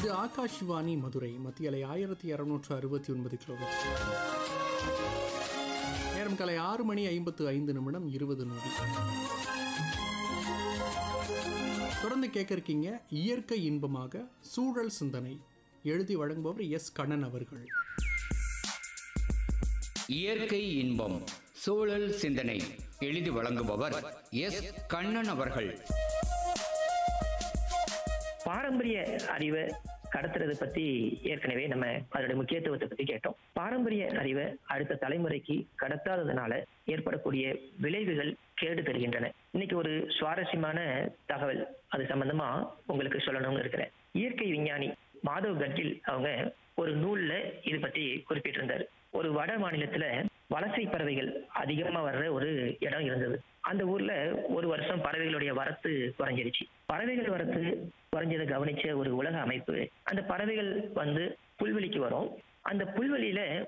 இது ஆகாஷ்வாணி மதுரை மத்திய அலை ஆயிரத்தி இரநூற்று அறுபத்தி ஒன்பது கிலோமீட்டர் நேரம் காலை ஆறு மணி ஐம்பத்து ஐந்து நிமிடம் இருபது நொடி தொடர்ந்து கேட்க இருக்கீங்க இயற்கை இன்பமாக சூழல் சிந்தனை எழுதி வழங்குபவர் எஸ் கண்ணன் அவர்கள் இயற்கை இன்பம் சூழல் சிந்தனை எழுதி வழங்குபவர் எஸ் கண்ணன் அவர்கள் பாரம்பரிய அறிவை கடத்துறது பத்தி ஏற்கனவே நம்ம அதோட முக்கியத்துவத்தை பத்தி கேட்டோம் பாரம்பரிய அறிவை அடுத்த தலைமுறைக்கு கடத்தாததுனால ஏற்படக்கூடிய விளைவுகள் கேடு தருகின்றன இன்னைக்கு ஒரு சுவாரஸ்யமான தகவல் அது சம்பந்தமா உங்களுக்கு சொல்லணும்னு இருக்கிறேன் இயற்கை விஞ்ஞானி மாதவ் கட்கில் அவங்க ஒரு நூல்ல இது பத்தி குறிப்பிட்டிருந்தாரு ஒரு வட மாநிலத்துல வலசை பறவைகள் அதிகமா வர்ற ஒரு இடம் இருந்தது அந்த ஊர்ல ஒரு வருஷம் பறவைகளுடைய வரத்து குறைஞ்சிருச்சு பறவைகள் வரத்து குறைஞ்சதை கவனிச்ச ஒரு உலக அமைப்பு அந்த பறவைகள் வந்து புல்வெளிக்கு வரும் அந்த புல்வெளியில